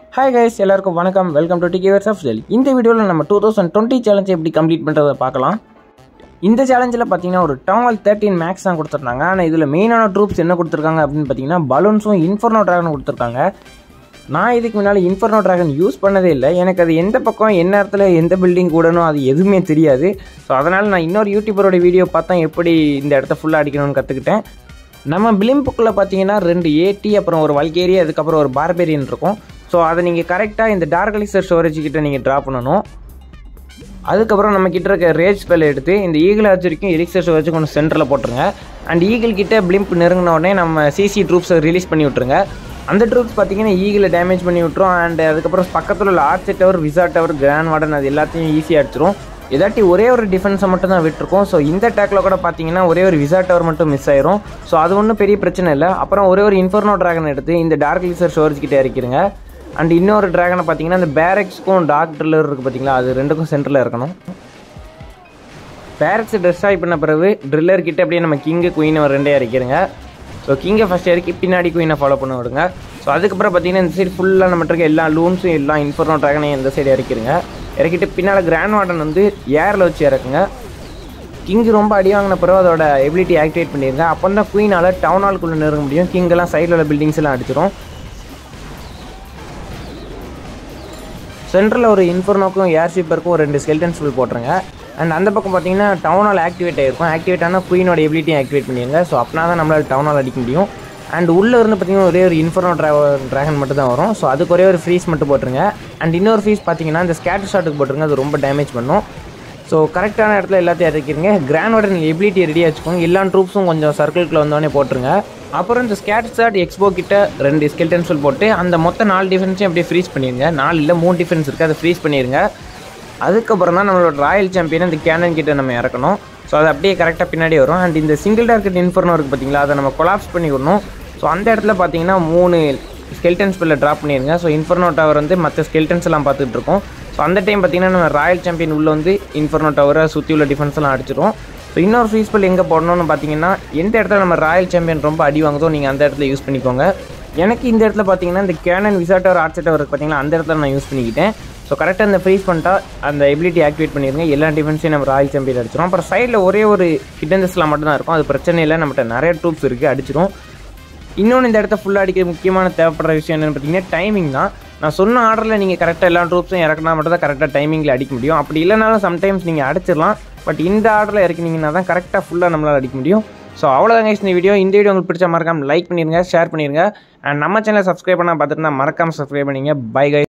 hi guys எல்லாருக்கும் வணக்கம் welcome to டிகேவர்ஸ் ஆஃப் ஜெல் இந்த வீடியோவில் நம்ம டூ தௌசண்ட் டுவெண்ட்டி சேலஞ்ச் எப்படி கம்ப்ளீட் பண்ணுறதை பார்க்கலாம் இந்த சேலஞ்சில் பார்த்தீங்கன்னா ஒரு டவுன் தேர்ட்டின் மேக்ஸ் தான் கொடுத்துருந்தாங்க ஆனால் இதில் மெயினான ட்ரூப்ஸ் என்ன கொடுத்துருக்காங்க அப்படின்னு பார்த்தீங்கன்னா பலூன்ஸும் இன்ஃபர்னோ ட்ராகனும் கொடுத்துருக்காங்க நான் இதுக்கு முன்னால் இன்ஃபர்னோ ட்ராகன் யூஸ் பண்ணதே இல்லை எனக்கு அது எந்த பக்கம் என்ன இடத்துல எந்த பில்டிங் கூடணும் அது எதுவுமே தெரியாது ஸோ அதனால் நான் இன்னொரு யூடியூபரோட வீடியோ பார்த்தா எப்படி இந்த இடத்த ஃபுல்லாக அடிக்கணும்னு கற்றுக்கிட்டேன் நம்ம பிலிம்புக்குள்ளே பார்த்தீங்கன்னா ரெண்டு ஏடி அப்புறம் ஒரு வல்கேரி அதுக்கப்புறம் ஒரு பார்பேரியன் இருக்கும் ஸோ அதை நீங்கள் கரெக்டாக இந்த டார்க் எலிக்சர் ஸ்டோரேஜ் கிட்ட நீங்கள் ட்ரா பண்ணணும் அதுக்கப்புறம் நம்ம கிட்ட இருக்க ரேஜ் ஸ்பெல் எடுத்து இந்த ஈகிள் வச்சிருக்கும் எலிக்சர் ஸ்டோரேஜ் கொஞ்சம் சென்டரில் போட்டுருங்க அண்ட் ஈகிள் கிட்ட பிளிம்ப் நெருங்கின உடனே நம்ம சிசி ட்ரூப்ஸை ரிலீஸ் பண்ணி விட்ருங்க அந்த ட்ரூப்ஸ் பார்த்தீங்கன்னா ஈகிளை டேமேஜ் பண்ணி விட்ரும் அண்ட் அதுக்கப்புறம் பக்கத்தில் உள்ள ஆர்ச்சி டவர் விசா டவர் கிராண்ட் வார்டன் அது எல்லாத்தையும் ஈஸியாக அடிச்சிரும் இதாட்டி ஒரே ஒரு டிஃபென்ஸை மட்டும் தான் விட்டுருக்கோம் ஸோ இந்த டேக்கில் கூட பார்த்தீங்கன்னா ஒரே ஒரு விசா டவர் மட்டும் மிஸ் ஆயிரும் ஸோ அது ஒன்றும் பெரிய பிரச்சனை இல்லை அப்புறம் ஒரே ஒரு இன்ஃபர்னோ ட்ராகன் எடுத்து இந்த டார்க் லிசர் ஸ்டோரேஜ் கிட்ட இறக்கிடுங்க அண்ட் இன்னொரு ட்ராகனை பார்த்தீங்கன்னா இந்த பேரக்ஸ்க்கும் டார்க் ட்ரில்லர் இருக்குது பார்த்தீங்களா அது ரெண்டுக்கும் சென்டரில் இருக்கணும் பேரக்ஸ் டெஸ்ட்ராய் பண்ண பிறகு ட்ரில்லர் கிட்ட அப்படியே நம்ம கிங்கு குயினை ரெண்டே இறக்கிடுங்க ஸோ கிங்கை ஃபஸ்ட் இறக்கி பின்னாடி குயினை ஃபாலோ பண்ண விடுங்க ஸோ அதுக்கப்புறம் பார்த்தீங்கன்னா இந்த சைடு ஃபுல்லாக நம்மகிட்ட இருக்க எல்லா லூன்ஸும் எல்லா இன்ஃபர்னோ ட்ராகனையும் இந்த சைடு இறக்கிடுங்க இறக்கிட்டு பின்னால் கிராண்ட் வார்டன் வந்து ஏரில் வச்சு இறக்குங்க கிங் ரொம்ப அடி வாங்கின பிறகு அதோட எபிலிட்டி ஆக்டிவேட் பண்ணிடுங்க அப்போ தான் குயினால் டவுன் ஹால்குள்ளே நெருங்க முடியும் கிங்கெல்லாம் சைடில் உள்ள பில்டிங்ஸ் எல்லாம் அடிச்சிடும் சென்டரில் ஒரு இன்ஃபர்னோக்கும் ஏர் ஸ்வீப்பருக்கும் ஒரு ரெண்டு ஸ்கெல்டன் ஃபுல் போட்டுருங்க அண்ட் அந்த பக்கம் பார்த்தீங்கன்னா டவுன் ஹால் ஆக்டிவேட் ஆகிருக்கும் ஆக்டிவேட் ஆனால் குயினோட எபிலிட்டியும் ஆக்டிவேட் பண்ணிடுங்க ஸோ அப்படின்னா தான் நம்மளால் டவுன் ஹால் அடிக்க முடியும் அண்ட் உள்ளே இருந்து பார்த்தீங்கன்னா ஒரே ஒரு இன்ஃபர்னோ ட்ரா ட்ராகன் மட்டும் தான் வரும் ஸோ அதுக்கு ஒரே ஒரு ஃப்ரீஸ் மட்டும் போட்டுருங்க அண்ட் இன்னொரு ஃப்ரீஸ் பார்த்தீங்கன்னா இந்த ஸ்கேட்டர் ஷாட்டுக்கு போட்டுருங்க அது ரொம்ப டேமேஜ் பண்ணும் ஸோ கரெக்டான இடத்துல எல்லாத்தையும் இறக்கிருங்க கிராண்ட் வார்டன் எபிலிட்டி ரெடி வச்சுக்கோங்க எல்லா ட்ரூப்ஸும் கொஞ்சம் சர்க்கிள்குள்ளே வந்தோடனே போட்டுருங்க அப்புறம் இந்த ஸ்கேட் ஷாட் எக்ஸ்போ கிட்ட ரெண்டு ஸ்கெல்டன் சொல் போட்டு அந்த மொத்த நாலு டிஃபென்ஸையும் அப்படியே ஃப்ரீஸ் பண்ணிடுங்க நாலு இல்லை மூணு டிஃபென்ஸ் இருக்குது அதை ஃப்ரீஸ் பண்ணிடுங்க அதுக்கப்புறம் தான் நம்மளோட ராயல் சாம்பியன் இந்த கேனன் கிட்ட நம்ம இறக்கணும் ஸோ அது அப்படியே கரெக்டாக பின்னாடி வரும் அண்ட் இந்த சிங்கிள் டார்கெட் இன்ஃபர்னோ இருக்குது பார்த்தீங்களா அதை நம்ம கொலாப்ஸ் பண்ணி விடணும் ஸோ அந்த இடத்துல பார்த்தீங்கன்னா மூணு ஸ்கெல்டன் ஸ்பெல்ல ட்ராப் பண்ணிடுங்க ஸோ இன்ஃபர்னோ டவர் வந்து மற்ற ஸ்கெல்டன்ஸ் எல்லாம் பார்த்துட்டு இருக்கோம் ஸோ அந்த டைம் பார்த்தீங்கன்னா நம்ம ராயல் சாம்பியன் உள்ளே வந்து இன்ஃபர்னோ டவரை சுற்றி உள்ள டிஃபென்ஸ் எல்லாம் அடிச்சிடும் ஸோ இன்னொரு ஃப்ரீ ஸ்பெல் எங்கே போடணும்னு பார்த்தீங்கன்னா எந்த இடத்துல நம்ம ராயல் சாம்பியன் ரொம்ப அடி வாங்குதோ நீங்கள் அந்த இடத்துல யூஸ் பண்ணிக்கோங்க எனக்கு இந்த இடத்துல பார்த்தீங்கன்னா இந்த கேனன் விசா டவர் ஆர்ச்சர் டவர் பார்த்தீங்கன்னா அந்த இடத்துல நான் யூஸ் பண்ணிக்கிட்டேன் ஸோ கரெக்டாக அந்த ஃப்ரீஸ் பண்ணிட்டா அந்த எபிலிட்டி ஆக்டிவேட் பண்ணிடுங்க எல்லா டிஃபென்ஸையும் நம்ம ராயல் சாம்பியன் அடிச்சிடும் அப்புறம் சைடில் ஒரே ஒரு ஹிடன்ஸ்லாம் மட்டும் தான் இருக்கும் அது பிரச்சனை இல்லை நம்மகிட்ட நிறைய ட்ரூப்ஸ் இருக்குது அடிச்சிடும் இன்னொன்று இந்த இடத்த ஃபுல்லாக அடிக்க முக்கியமான தேவைப்படுற விஷயம் என்னென்னு பார்த்தீங்கன்னா டைமிங் தான் நான் சொன்ன ஆர்டரில் நீங்கள் கரெக்டாக எல்லா ட்ரூப்ஸும் இறக்கினா மட்டும் தான் கரெக்டாக டைமிங்கில் அடிக்க முடியும் அப்படி இல்லைனாலும் சம்டைம்ஸ் நீங்கள் அடிச்சிடலாம் பட் இந்த ஆர்டரில் இறக்கினீங்கன்னா தான் கரெக்டாக ஃபுல்லாக நம்மளால் அடிக்க முடியும் ஸோ அவ்வளோதாங்க இந்த வீடியோ இந்த வீடியோ உங்களுக்கு பிடிச்ச மறக்காம லைக் பண்ணிடுங்க ஷேர் பண்ணிடுங்க அண்ட் நம்ம சேனலை சப்ஸ்கிரைப் பண்ணால் பார்த்துட்டு மறக்காமல் சப்ஸ்கிரைப் பண்ணிங்க பை கை